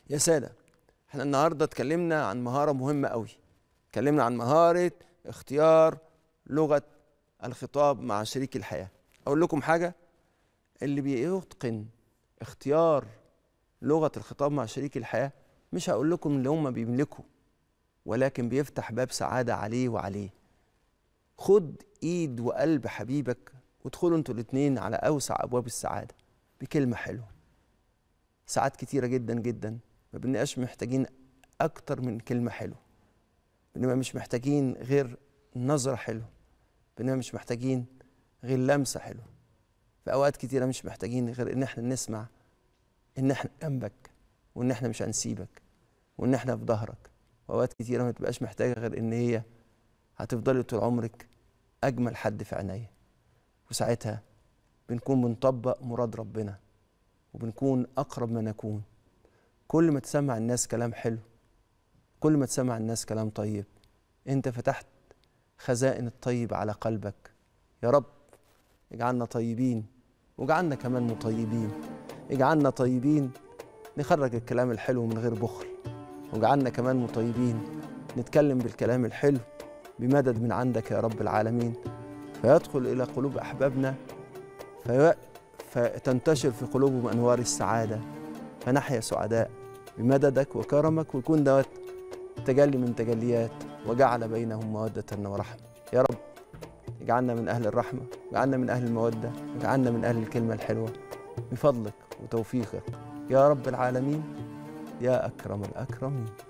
يا سادة احنا النهاردة اتكلمنا عن مهارة مهمة قوي اتكلمنا عن مهارة اختيار لغة الخطاب مع شريك الحياة أقول لكم حاجة اللي بيتقن اختيار لغة الخطاب مع شريك الحياة مش هقول لكم اللي هم بيملكوا ولكن بيفتح باب سعادة عليه وعليه خد ايد وقلب حبيبك وادخلوا انتوا الاتنين على اوسع ابواب السعادة بكلمة حلوة ساعات كتيرة جدا جدا ما بنبقاش محتاجين اكتر من كلمة حلوة بنبقى مش محتاجين غير نظرة حلوة بنبقى مش محتاجين غير لمسة حلوة في اوقات كتيرة مش محتاجين غير ان احنا نسمع ان احنا جنبك وان احنا مش هنسيبك وان احنا في ظهرك واوقات كتيره ما تبقاش محتاجه غير ان هي هتفضلي طول عمرك اجمل حد في عينيا وساعتها بنكون بنطبق مراد ربنا وبنكون اقرب ما نكون كل ما تسمع الناس كلام حلو كل ما تسمع الناس كلام طيب انت فتحت خزائن الطيب على قلبك يا رب اجعلنا طيبين واجعلنا كمان مطيبين اجعلنا طيبين نخرج الكلام الحلو من غير بخل واجعلنا كمان مطيبين نتكلم بالكلام الحلو بمدد من عندك يا رب العالمين فيدخل إلى قلوب أحبابنا في فتنتشر في قلوبهم أنوار السعادة فنحيا سعداء بمددك وكرمك ويكون دوت تجلي من تجليات وجعل بينهم مودة ورحمة يا رب اجعلنا من أهل الرحمة اجعلنا من أهل المودة اجعلنا من أهل الكلمة الحلوة بفضلك وتوفيقك يا رب العالمين يا أكرم الأكرمين